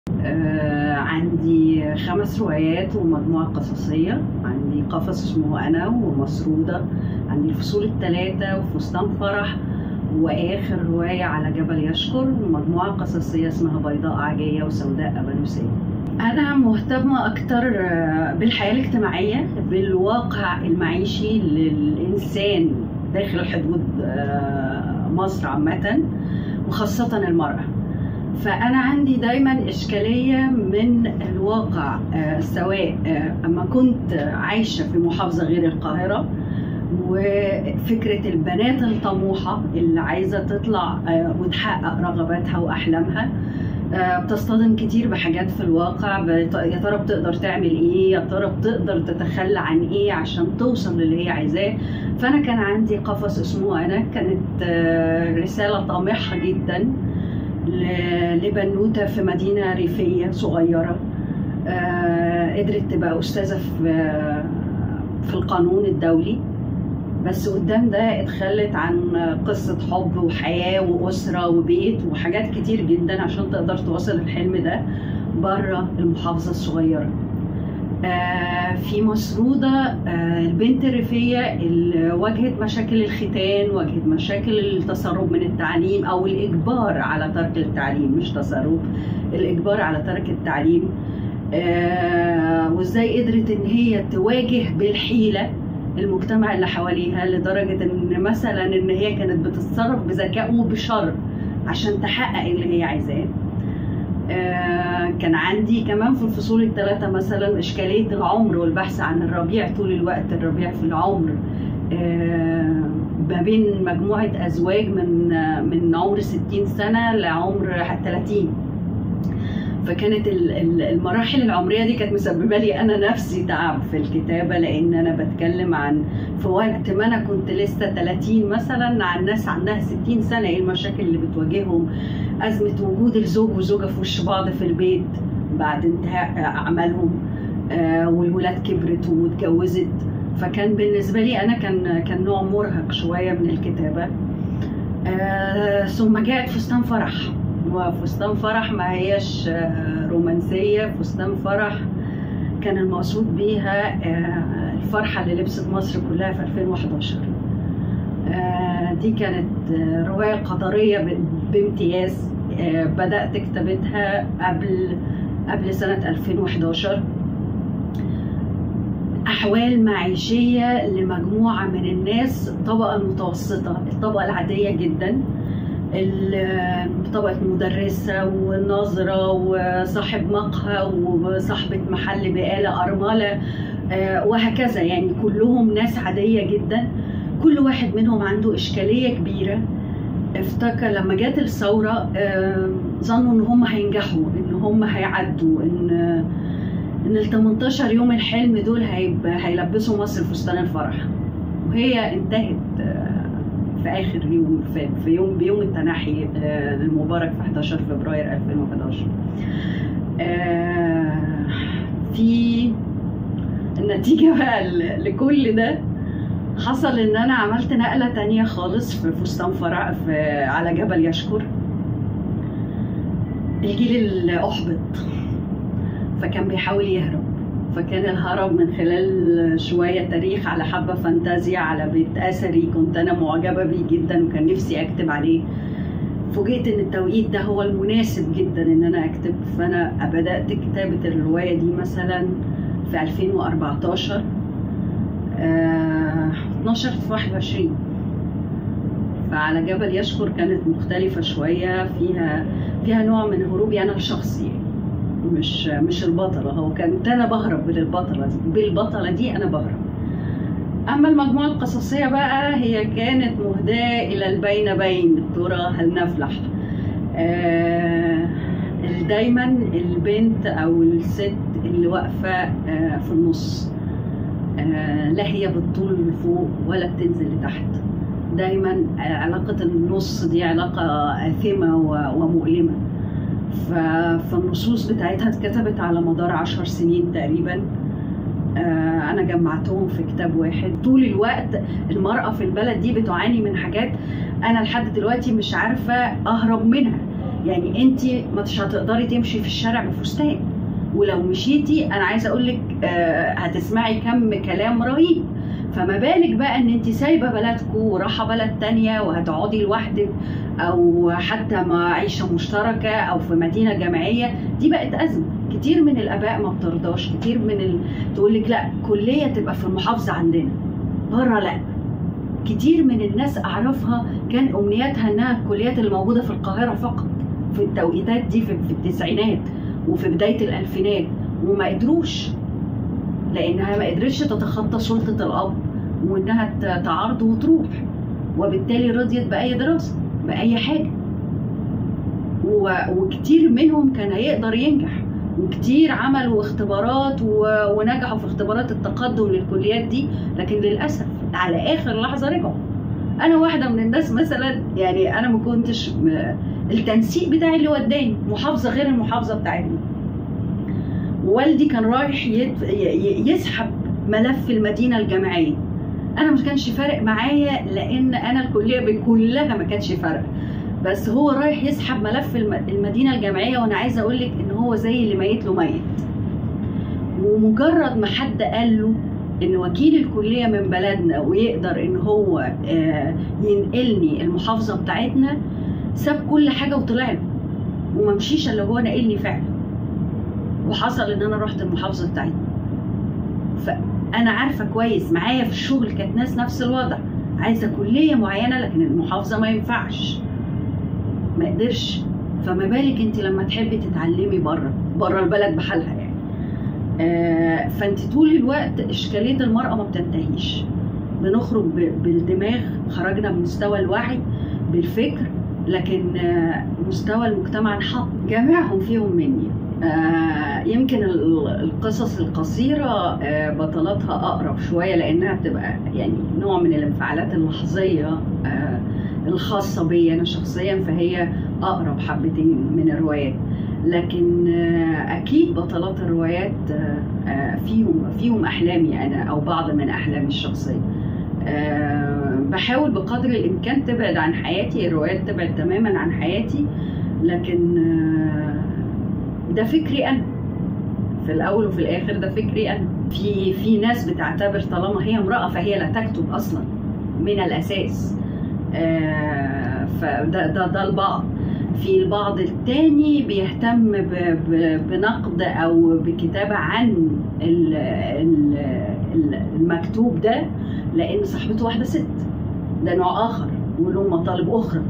آه عندي خمس روايات ومجموعة قصصية عندي قفص اسمه أنا ومسرودة عندي الفصول الثلاثة وفستان فرح وآخر رواية على جبل يشكر ومجموعة قصصية اسمها بيضاء عجية وسوداء أبانوسية أنا مهتمة أكتر بالحياة الاجتماعية بالواقع المعيشي للإنسان داخل حدود مصر عامة وخاصة المرأة فأنا عندي دايما إشكالية من الواقع سواء أما كنت عايشة في محافظة غير القاهرة وفكرة البنات الطموحة اللي عايزة تطلع وتحقق رغباتها وأحلامها بتصطدم كتير بحاجات في الواقع يا ترى بتقدر تعمل ايه يا ترى بتقدر تتخلى عن ايه عشان توصل للي هي عايزاه فانا كان عندي قفص اسمه انا كانت رساله طامحه جدا لبنوته في مدينه ريفيه صغيره قدرت تبقى استاذه في في القانون الدولي بس قدام ده اتخلت عن قصة حب وحياة وأسرة وبيت وحاجات كتير جدا عشان تقدر توصل الحلم ده بره المحافظة الصغيرة آه في مسرودة آه البنت الريفية اللي واجهت مشاكل الختان واجهت مشاكل التسرب من التعليم أو الإجبار على ترك التعليم مش تسرب الإجبار على ترك التعليم آه وإزاي قدرت إن هي تواجه بالحيلة المجتمع اللي حواليها لدرجة ان مثلا ان هي كانت بتتصرف بذكاء وبشر عشان تحقق اللي هي عايزاه آه كان عندي كمان في الفصول الثلاثة مثلا إشكالية العمر والبحث عن الربيع طول الوقت الربيع في العمر آه ما بين مجموعة أزواج من آه من عمر 60 سنة لعمر 30 فكانت المراحل العمريه دي كانت مسببه لي انا نفسي تعب في الكتابه لان انا بتكلم عن في وقت ما انا كنت لسه 30 مثلا عن ناس عندها 60 سنه ايه المشاكل اللي بتواجههم ازمه وجود الزوج والزوجه في وش بعض في البيت بعد انتهاء اعمالهم آه والولاد كبرت واتجوزت فكان بالنسبه لي انا كان كان نوع مرهق شويه من الكتابه آه ثم جاءت فستان فرح وفستان فرح ما هياش رومانسية فستان فرح كان المقصود بيها الفرحة اللي لبست مصر كلها في 2011 دي كانت رواية قطرية بامتياز بدأت كتابتها قبل قبل سنة 2011 أحوال معيشية لمجموعة من الناس الطبقة المتوسطة الطبقة العادية جداً طبقة مدرسة وناظرة وصاحب مقهى وصاحبة محل بقالة أرملة وهكذا يعني كلهم ناس عادية جدا كل واحد منهم عنده إشكالية كبيرة افتكر لما جت الثورة ظنوا إن هم هينجحوا إن هم هيعدوا إن إن ال 18 يوم الحلم دول هيلبسوا مصر فستان الفرح وهي انتهت في اخر يوم في, في يوم بيوم التنحي المبارك في 11 فبراير 2011 في النتيجه بقى لكل ده حصل ان انا عملت نقله تانية خالص في فستان فرح في على جبل يشكر الجيل اللي احبط فكان بيحاول يهرب فكان الهرب من خلال شوية تاريخ على حبة فانتازيا على بيت أثري كنت أنا معجبة بيه جدا وكان نفسي أكتب عليه فوجئت إن التوقيت ده هو المناسب جدا إن أنا أكتب فأنا بدأت كتابة الرواية دي مثلا في 2014 آه 12 في 21 فعلى جبل يشكر كانت مختلفة شوية فيها فيها نوع من هروبي أنا الشخصي مش مش البطلة هو كنت أنا بهرب من البطلة دي بالبطلة دي أنا بهرب أما المجموعة القصصية بقى هي كانت مهداة إلى البين بين ترى هل نفلح آه دايما البنت أو الست اللي واقفة آه في النص آه لا هي بتطول لفوق ولا بتنزل لتحت دايما علاقة النص دي علاقة آثمة ومؤلمة فالنصوص بتاعتها اتكتبت على مدار عشر سنين تقريبا انا جمعتهم في كتاب واحد طول الوقت المراه في البلد دي بتعاني من حاجات انا لحد دلوقتي مش عارفه اهرب منها يعني انت مش هتقدري تمشي في الشارع بفستان ولو مشيتي انا عايزه اقول لك آه هتسمعي كم كلام رهيب فما بالك بقى ان انت سايبه بلدكم ورايحه بلد تانية وهتقعدي لوحدك او حتى مع عيشه مشتركه او في مدينه جامعيه دي بقت ازمه كتير من الاباء ما بترضاش كتير من ال... تقول لك لا كليه تبقى في المحافظه عندنا بره لا كتير من الناس اعرفها كان امنياتها انها الكليات اللي موجوده في القاهره فقط في التوقيتات دي في, في التسعينات وفي بدايه الالفينات وما قدروش لانها ما قدرتش تتخطى سلطه الاب وانها تعارض وتروح وبالتالي رضيت باي دراسه باي حاجه وكتير منهم كان هيقدر ينجح وكتير عملوا اختبارات ونجحوا في اختبارات التقدم للكليات دي لكن للاسف على اخر لحظه رجعوا انا واحده من الناس مثلا يعني انا ما كنتش التنسيق بتاعي اللي وداني محافظه غير المحافظه بتاعتنا والدي كان رايح يسحب ملف المدينه الجامعيه انا ما كانش فارق معايا لان انا الكليه كلها ما كانش فارقه بس هو رايح يسحب ملف المدينه الجامعيه وانا عايزه اقول لك ان هو زي اللي ميت له ميت ومجرد ما حد قال له ان وكيل الكليه من بلدنا ويقدر ان هو ينقلني المحافظه بتاعتنا ساب كل حاجه وطلع له وما مشيش الا هو نقلني فعلا وحصل ان انا رحت المحافظه بتاعتنا فانا عارفه كويس معايا في الشغل كانت ناس نفس الوضع عايزه كليه معينه لكن المحافظه ما ينفعش ما قدرش فما بالك انت لما تحبي تتعلمي بره بره البلد بحالها يعني آه فانت طول الوقت اشكاليه المراه ما بتنتهيش بنخرج بالدماغ خرجنا بمستوى الوعي بالفكر لكن آه مستوى المجتمع انحط جميعهم فيهم مني آه يمكن القصص القصيرة آه بطلاتها أقرب شوية لأنها بتبقى يعني نوع من الانفعالات اللحظية آه الخاصة بي أنا شخصيا فهي أقرب حبتين من الروايات لكن أكيد بطلات الروايات فيهم فيهم أحلامي أنا أو بعض من أحلامي الشخصية بحاول بقدر الإمكان تبعد عن حياتي الروايات تبعد تماما عن حياتي لكن ده فكري أنا في الأول وفي الآخر ده فكري أنا في في ناس بتعتبر طالما هي امرأة فهي لا تكتب أصلا من الأساس آه فده ده ده البعض في البعض التاني بيهتم ب ب بنقد او بكتابه عن ال ال المكتوب ده لان صاحبته واحده ست ده نوع اخر وله مطالب اخرى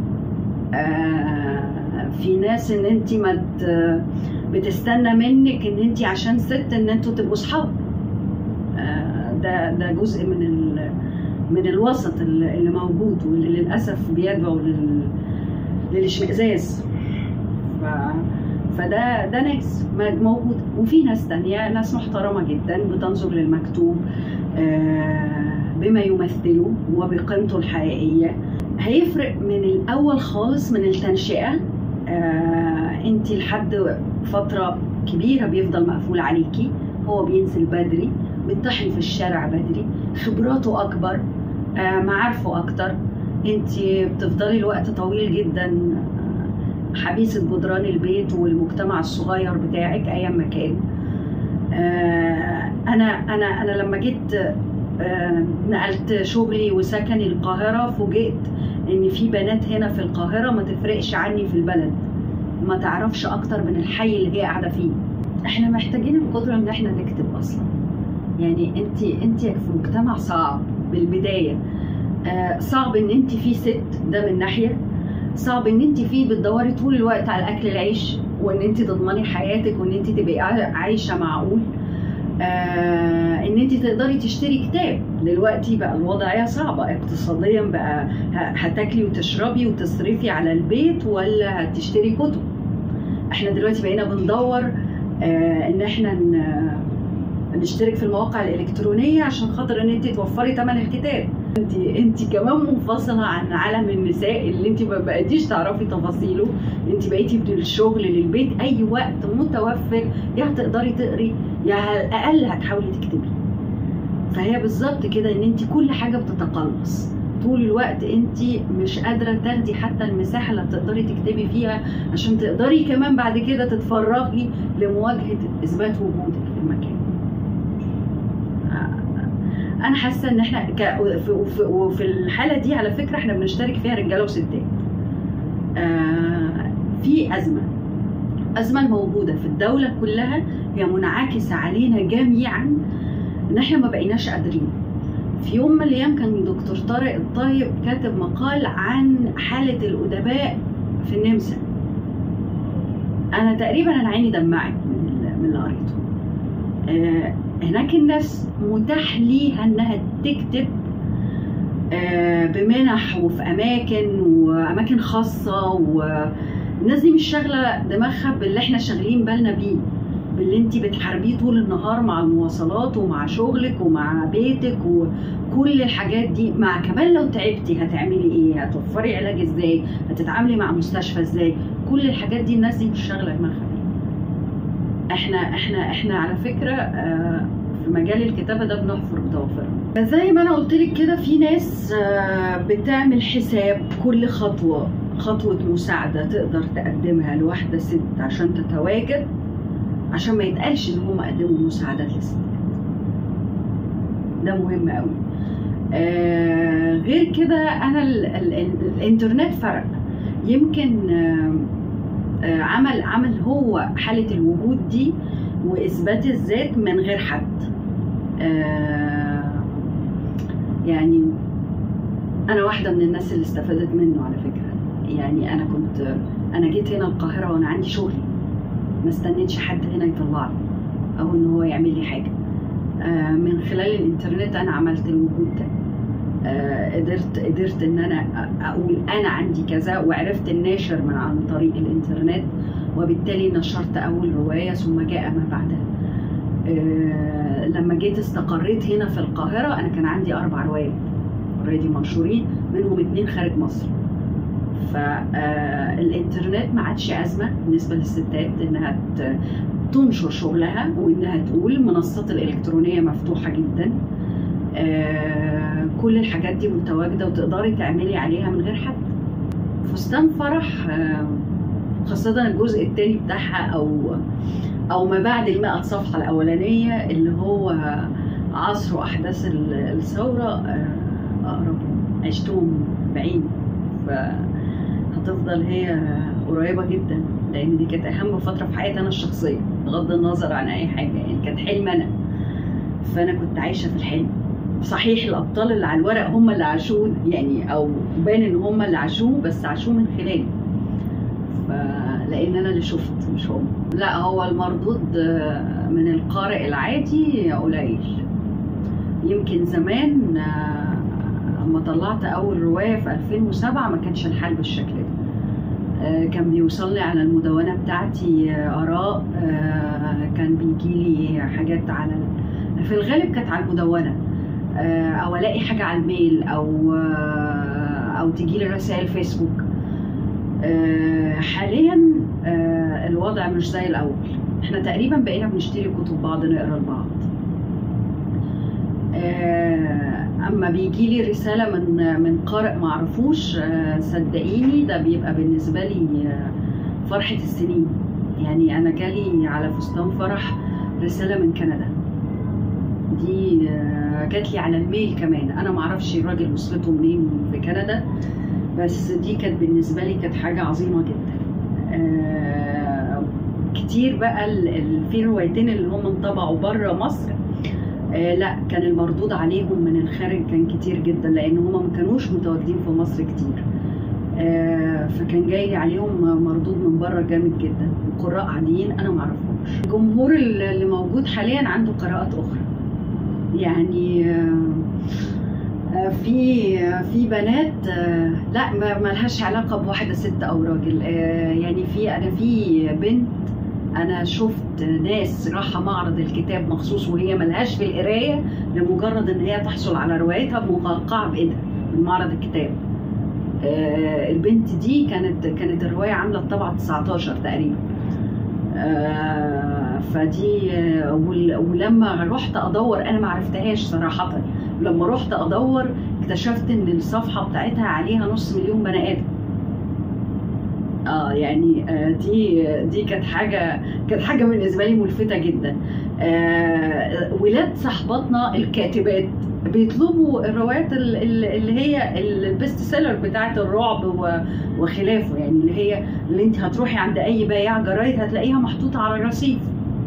آه في ناس ان انت ما بتستنى منك ان انت عشان ست ان انتوا تبقوا صحاب آه ده ده جزء من ال من الوسط اللي موجود واللي للاسف بيدعو لل... للاشمئزاز ف... فده ده ناس موجود وفي ناس تانية ناس محترمة جدا بتنظر للمكتوب بما يمثله وبقيمته الحقيقية هيفرق من الأول خالص من التنشئة انت لحد فترة كبيرة بيفضل مقفول عليكي هو بينزل بدري بيطحن في الشارع بدري خبراته اكبر آه معارفه اكتر انت بتفضلي الوقت طويل جدا حبيسه جدران البيت والمجتمع الصغير بتاعك ايام ما كان آه انا انا انا لما جيت آه نقلت شغلي وسكني القاهره فوجئت ان في بنات هنا في القاهره ما تفرقش عني في البلد ما تعرفش اكتر من الحي اللي هي قاعده فيه احنا محتاجين القدره ان احنا نكتب اصلا يعني انت انت في مجتمع صعب بالبدايه آه صعب ان انت فيه ست ده من ناحيه صعب ان انت فيه بتدوري طول الوقت على اكل العيش وان انت تضمني حياتك وان انت تبقي عايشه معقول آه ان انت تقدري تشتري كتاب دلوقتي بقى الوضعيه صعبه اقتصاديا بقى هتاكلي وتشربي وتصرفي على البيت ولا هتشتري كتب احنا دلوقتي بقينا بندور آه ان احنا نشترك في المواقع الالكترونيه عشان خاطر ان انت توفري ثمن الكتاب انت انت كمان منفصله عن عالم النساء اللي انت ما بقيتيش تعرفي تفاصيله انت بقيتي من الشغل للبيت اي وقت متوفر يا هتقدري تقري يا على الاقل هتحاولي تكتبي فهي بالظبط كده ان انت كل حاجه بتتقلص طول الوقت انت مش قادره تاخدي حتى المساحه اللي تقدري تكتبي فيها عشان تقدري كمان بعد كده تتفرغي لمواجهه اثبات وجودك في المكان انا حاسه ان احنا ك... وفي... وفي الحاله دي على فكره احنا بنشترك فيها رجاله وستات آه في ازمه الازمه الموجوده في الدوله كلها هي منعكسه علينا جميعا ان احنا ما بقيناش قادرين في يوم من الايام كان دكتور طارق الطيب كاتب مقال عن حاله الادباء في النمسا انا تقريبا انا عيني دمعت من من اللي قريته آه هناك الناس متاح ليها انها تكتب آه بمنح وفي اماكن واماكن خاصه والناس دي مش شاغله دماغها باللي احنا شاغلين بالنا بيه باللي انت بتحاربيه طول النهار مع المواصلات ومع شغلك ومع بيتك وكل الحاجات دي مع كمان لو تعبتي هتعملي ايه هتوفري علاج ازاي هتتعاملي مع مستشفى ازاي كل الحاجات دي الناس دي مش شاغله دماغها بيها احنا احنا احنا على فكره في مجال الكتابه ده بنحفر بضوافرنا زي ما انا قلت لك كده في ناس بتعمل حساب كل خطوه خطوه مساعده تقدر تقدمها لواحده ست عشان تتواجد عشان ما يتقالش ان هم قدموا مساعدات للستات ده مهم قوي آه غير كده انا ال ال ال الانترنت فرق يمكن آه آه عمل عمل هو حاله الوجود دي واثبات الذات من غير حد آه يعني انا واحده من الناس اللي استفادت منه على فكره يعني انا كنت انا جيت هنا القاهره وانا عندي شغلي ما استنيتش حد هنا يطلعني او ان هو يعمل لي حاجه آه من خلال الانترنت انا عملت الوجود ده آه قدرت قدرت ان انا اقول انا عندي كذا وعرفت الناشر من عن طريق الانترنت وبالتالي نشرت اول روايه ثم جاء ما بعدها آه لما جيت استقريت هنا في القاهره انا كان عندي اربع روايات اوريدي منشورين منهم اتنين خارج مصر فالانترنت ما عادش ازمه بالنسبه للستات انها تنشر شغلها وانها تقول المنصات الالكترونيه مفتوحه جدا كل الحاجات دي متواجده وتقدري تعملي عليها من غير حد فستان فرح خاصة الجزء الثاني بتاعها أو أو ما بعد المائة صفحة الأولانية اللي هو عصر وأحداث الثورة أقرب عشتهم بعيد هتفضل هي قريبه جدا لان دي كانت اهم فتره في حياتي انا الشخصيه بغض النظر عن اي حاجه يعني كانت حلم انا فانا كنت عايشه في الحلم صحيح الابطال اللي على الورق هم اللي عاشوه يعني او بان ان هم اللي عاشوه بس عاشوه من خلالي فلان انا اللي شفت مش هم لا هو المردود من القارئ العادي قليل يمكن زمان لما طلعت اول روايه في 2007 ما كانش الحال بالشكل ده كان بيوصل لي على المدونه بتاعتي اراء كان بيجي لي حاجات على في الغالب كانت على المدونه او الاقي حاجه على الميل او او تجي لي رسائل فيسبوك حاليا الوضع مش زي الاول احنا تقريبا بقينا بنشتري كتب بعض نقرا لبعض اما بيجي لي رساله من من قارئ معرفوش صدقيني ده بيبقى بالنسبه لي فرحه السنين يعني انا جالي على فستان فرح رساله من كندا دي جات لي على الميل كمان انا معرفش الراجل وصلته منين في كندا بس دي كانت بالنسبه لي كانت حاجه عظيمه جدا كتير بقى في روايتين اللي هم انطبعوا بره مصر آه لا كان المردود عليهم من الخارج كان كتير جدا لان هم ما كانوش متواجدين في مصر كتير آه فكان جاي عليهم مردود من بره جامد جدا قراء عاديين انا ما اعرفهمش الجمهور اللي موجود حاليا عنده قراءات اخرى يعني آه في في بنات لا ما لهاش علاقه بواحده ست او راجل يعني في انا في بنت انا شفت ناس راحه معرض الكتاب مخصوص وهي ملهاش في القرايه لمجرد ان هي تحصل على روايتها مقعقعه بايدها من معرض الكتاب آه البنت دي كانت كانت الروايه عامله الطبعه 19 تقريبا آه فدي ولما رحت ادور انا ما عرفتهاش صراحه لما رحت ادور اكتشفت ان الصفحه بتاعتها عليها نص مليون بني ادم اه يعني آه دي دي كانت حاجه كانت حاجه بالنسبه لي ملفته جدا آه ولاد صاحباتنا الكاتبات بيطلبوا الروايات ال- ال- اللي هي البيست سيلر بتاعت الرعب و- وخلافه يعني اللي هي اللي انت هتروحي عند اي بياع جرايد هتلاقيها محطوطه على الرصيف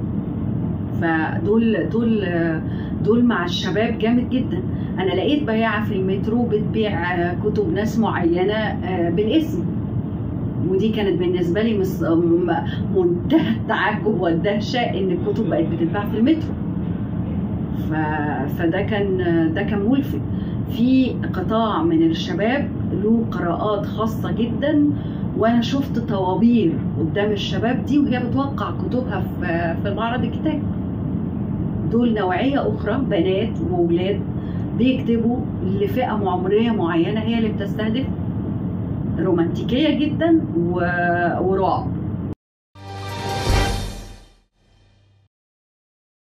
فدول دول دول مع الشباب جامد جدا انا لقيت بياعه في المترو بتبيع آه، كتب ناس معينه آه، بالاسم ودي كانت بالنسبه لي مس- م- منتهى التعجب والدهشه ان الكتب بقت بتتباع في المترو ف... فده كان ده كان ملفت في قطاع من الشباب له قراءات خاصة جدا وانا شفت طوابير قدام الشباب دي وهي بتوقع كتبها في في معرض الكتاب دول نوعية أخرى بنات وولاد بيكتبوا لفئة عمرية معينة هي اللي بتستهدف رومانتيكية جدا و... ورعب